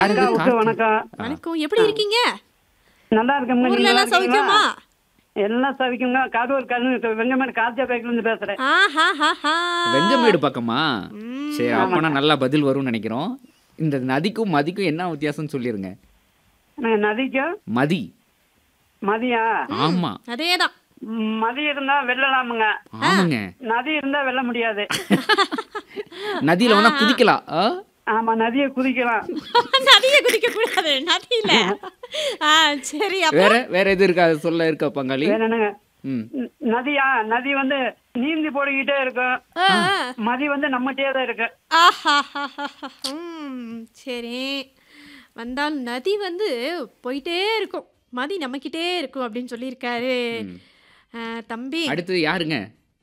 அக்கா யாரு உக்கு கார்த்தி? வணக்கம் வணக்கம் எப்படி இருக்கீங்க நல்லா இருக்கோங்க ஊர்ல நீங்க நல்லா எல்லாம் சௌக்கியமா இருக்கீங்களா? எல்லாம் சவிக்குங்க கடவுள் கண்ணு வெங்கமேடு கார்த்தியா பைக்ல இருந்து பேசுறேன் ஆஹாஹாஹா. வெங்கமேடு பக்கமா ம். சரி அப்பனா நல்லா பதில் வரும்னு நினைக்கிறோம் இந்த நதிக்கும் மதிக்கும் என்ன வித்தியாசம்னு சொல்லிருங்க எனக்கு நதிக்கும் மதி மதியா ஆமா அதேதான் ம், மதி இருந்தா வெல்லலாமுங்க ஆமாங்க நதி இருந்தா வெல்ல முடியாது நதியில வேணா குதிக்கலாம் ஆ? ஆமா நதியை குதிக்கலாம் நதிய குதிக்க கூடாது நதியில ஆ சரி அப்ப வேற வேற எது இருக்கா அது சொல்ல இருக்கா பங்காளி வேற என்னங்க ம் ந- நதியா நதி வந்து நீந்தி போய்கிட்டே இருக்கும் ஆ, ஆ. மதி வந்து நம்மகிட்டே தான் இருக்கு ஆஹாஹாஹாஹா. ம், சரி வந்தால் நதி வந்து போயிட்டே இருக்கும் மதி நம்மக்கிட்டே இருக்கும் அப்படின்னு சொல்லியிருக்காரு ம். ஆ, தம்பி அடுத்தது யாருங்க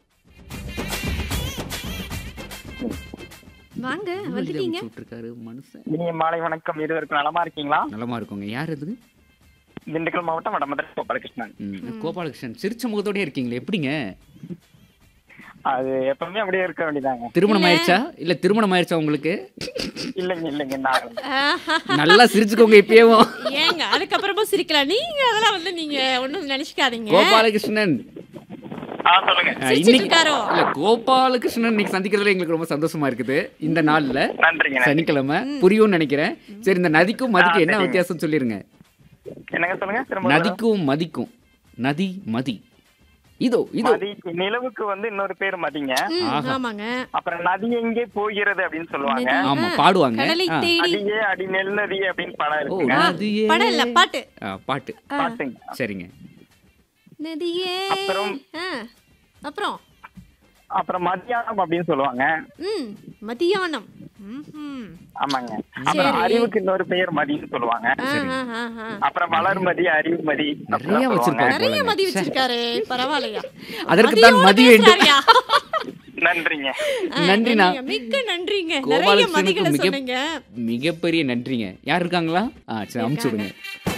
வாங்க வந்துட்டீங்க இருக்காரு மனுஷன் இனிய மாலை வணக்கம் இருவருக்கும் நலமா இருக்கீங்களா நலமா இருக்குங்க யார் அது திண்டுக்கல் மாவட்டம் வடமதுரை கோபாலகிருஷ்ணன் ம், கோபாலகிருஷ்ணன் சிரிச்ச முகத்தோடய இருக்கீங்களே எப்படிங்க அது எப்பவுமே அப்படியே இருக்க வேண்டியதாங்க திருமணம் ஆயிடுச்சா இல்ல திருமணம் ஆயிடுச்சா உங்களுக்கு இல்லைங்க இல்லைங்க நான் ஆஹா. நல்லா சிரிச்சுக்கோங்க இப்பயேவும் ஏங்க அதுக்கப்புறமும் சிரிக்கலாம் நீங்க அதெல்லாம் வந்து நீங்க ஒண்ணும் நினைச்சுக்காதீங்க கோபாலகிருஷ்ணன் ஆ சொல்லுங்க அஹ், சிரிச்சிட்டு இன்னைக்கு இருக்காரோ? இல்ல கோபாலகிருஷ்ணன் இன்னைக்கு சந்திக்கிறதுல எங்களுக்கு ரொம்ப சந்தோஷமா இருக்குது இந்த நாள்ல நன்றிங்க நன்றி. சனிக்கிழமை புரியும்னு நினைக்கிறேன் சரி இந்த நதிக்கும் மதிக்கும் என்ன சரிங்க. வித்தியாசம் சொல்லிருங்க என்னங்க சொல்லுங்க திரும்ப நதிக்கும் மதிக்கும் நதி மதி இதோ இதோ மதி நிலவுக்கு வந்து இன்னொரு பேர் மதிங்க ம், ஆஹா. ஆமாங்க அப்புறம் நதி எங்கே போகிறது அப்படின்னு சொல்லுவாங்க நதி. ஆமா ஆ, பாடுவாங்க கடலை ஆ. தேடி அடியே அடி நெல் நதி அப்படின்னு படம் ஓ இருக்குங்க நதியே படம் இல்ல பாட்டு ஆ, பாட்டு பாத்துங்க சரிங்க நதியே அப்புறம்? ஆ, அப்புறம் அப்புறம் மத்தியானம் அப்படின்னு சொல்லுவாங்க ம் மதியானம் ம்ஹும். ஆமாங்க அப்புறம் சரி. அறிவுக்கு இன்னொரு பெயர் மதின்னு சொல்லுவாங்க ஆ, ஆ, ஆ, ஆ. அப்புறம் வளர்மதி அறிவுமதி நிறைய அப்படிலாம் சொல்லுவாங்க. வச்சிருக்காரு நிறைய போலங்க. மதி வச்சிருக்காரு பரவாயில்லையா அதற்கு தான் மதியோட மதி வேண்டும். பேசுறாருயா. நன்றிங்க ஆ, நன்றிண்ணா. நன்றிங்க. மிக்க நன்றிங்க நிறைய கோபாலகிருஷ்ணனுக்கு மதிகளை மிக சொன்னீங்க மிகப்பெரிய நன்றிங்க யார் இருக்காங்களா ஆ சரி அமுச்சு விடுங்க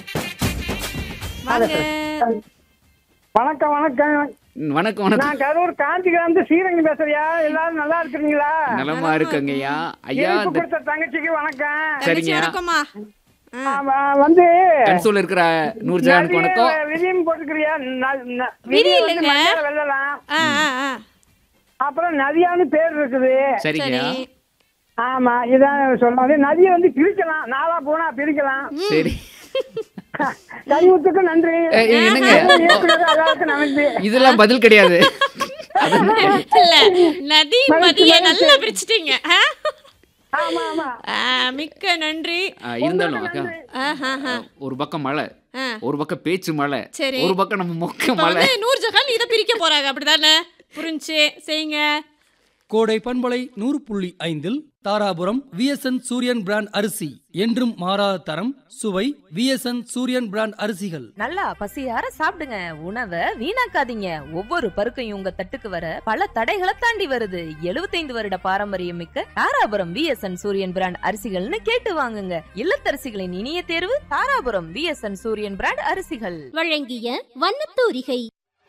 வாங்க வணக்கம் வணக்கம் ம், வணக்கம் வணக்கம் நான் கரூர் காஞ்சிகிராந்து ஸ்ரீரங்கம் பேசுறியா எல்லாரும் நல்லா இருக்கிறீங்களா நலமா இருக்குங்க ஐயா ஐயா இனிப்பு இந்த கொடுத்த தங்கச்சிக்கு வணக்கம் தங்கச்சி சரிங்க. வணக்கம்மா ஆ, ஆமா, வந்து கன்சோல் இருக்கிற நூர்ஜானுக்கு வணக்கம் விதியும் போட்டுக்கிறியா ந- ந- விதி விதி வந்து இல்லைங்க. மஞ்சள் வெள்ளலாம் ஆ, ஆ, ஆ. அப்புறம் நதியான்னு பேர் இருக்குது சரிங்க சரி ஆமா இதான் சொன்னாங்க நதியை வந்து பிரிக்கலாம் நாளா போனா பிரிக்கலாம் சரி கழிவுத்துக்கு நன்றி ஏ, ஏ, என்னங்க இயக்குனர் அதாவது நன்றி இதெல்லாம் பதில் கிடையாது இல்ல நதி மதிய நல்லா பிரிச்சிட்டீங்க ஆ? ஆமா ஆமா ஆ, மிக்க நன்றி ஆ, இருந்தாலும் அக்கா ஆஹாஹா. ஒரு பக்கம் மழை ஆ. ஒரு பக்கம் பேச்சு மழை சரி. ஒரு பக்கம் நம்ம மொக்க இப்ப மழை வந்து நூறு ஜகான் இதை பிரிக்க போறாங்க அப்படிதானே புரிஞ்சு செய்யுங்க கோடை பண்பலை நூறு புள்ளி ஐந்தில் தாராபுரம் விஎஸ்என் சூரியன் பிராண்ட் அரிசி என்றும் மாறாத தரம் சுவை விஎஸ்என் சூரியன் பிராண்ட் அரிசிகள் நல்லா பசியார சாப்பிடுங்க உணவை வீணாக்காதீங்க ஒவ்வொரு பருக்கையும் உங்க தட்டுக்கு வர பல தடைகளை தாண்டி வருது 75 வருட பாரம்பரியம் மிக்க தாராபுரம் விஎஸ்என் சூரியன் பிராண்ட் அரிசிகள்னு கேட்டு வாங்குங்க இல்லத்தரசிகளின் இனிய தேர்வு தாராபுரம் விஎஸ்என் சூரியன் பிராண்ட் அரிசிகள் வழங்கிய வண்ணத்தூரிகை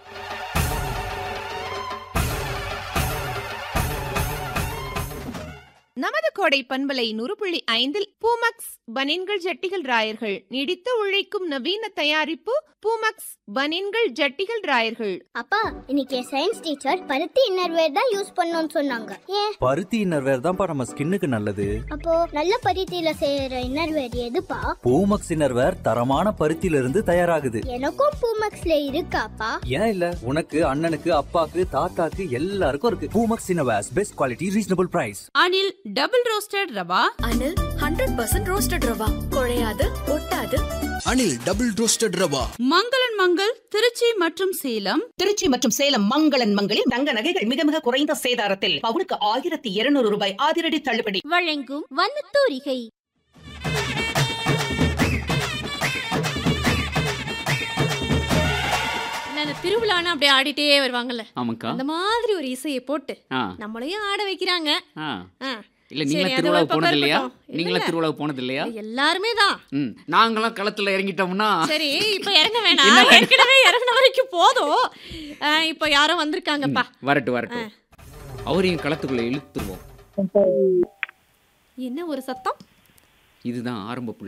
நமது கோடை பண்பலை நூறு புள்ளி ஐந்தில் பூமக்ஸ் பனின்கள் ஜட்டிகள் ராயர்கள் நீடித்து உழைக்கும் நவீன தயாரிப்பு பூமக்ஸ் பனின்கள் ஜட்டிகள் ராயர்கள் அப்பா இன்னைக்கு சயின்ஸ் டீச்சர் பருத்தி இன்னர்வேர் தான் யூஸ் பண்ணோம்னு சொன்னாங்க ஏன் பருத்தி இன்னர்வேர் தான்ப்பா நம்ம ஸ்கின்னுக்கு நல்லது அப்போ நல்ல பருத்தியில செய்யற இன்னர்வேர் எதுப்பா பூமக்ஸ் இன்னர்வேர் தரமான பருத்தியில இருந்து தயாராகுது எனக்கும் பூமக்ஸ்ல இருக்காப்பா ஏன் இல்ல உனக்கு அண்ணனுக்கு அப்பாக்கு தாத்தாக்கு எல்லாருக்கும் இருக்கு Poomex innerwears best quality reasonable price Anil double roasted rava Anil hundred percent roasted rava குழையாது ஒட்டாது அனில் டபுள் ரோஸ்டட் ரவா மங்களன் மங்கள் திருச்சி மற்றும் சேலம் திருச்சி மற்றும் சேலம் மங்களன் மங்களில் தங்க நகைகள் மிக மிக குறைந்த சேதாரத்தில் பவுனுக்கு ஆயிரத்தி இருநூறு ரூபாய் அதிரடி தள்ளுபடி வழங்கும் வண்ணத்தூரிகை இல்ல, இந்த திருவிழான்னு அப்படியே ஆடிட்டே வருவாங்கல்ல ஆமாக்கா அந்த மாதிரி ஒரு இசையை போட்டு ஆ நம்மளையும் ஆட வைக்கிறாங்க ஆ ஆ. இல்ல சரி, நீங்களா அது திருவிழா ஒரு பக்கம் போனது இல்லையா இருக்கட்டும். நீங்களா இல்ல. திருவிழா போனது இல்லையா எல்லாருமே தான் ம் நாங்களாம் களத்துல இறங்கிட்டோம்னா சரி இப்ப இறங்க வேணாம் ஏற்கனவே இறங்கின வரைக்கும் போதும் ஆ, இப்ப யாரோ வந்திருக்காங்கப்பா வரட்டும் வரட்டும் அவரையும் களத்துக்குள்ள இழுத்துருவோம் என்ன ஒரு சத்தம் இதுதான் ஆரம்ப புள்ளி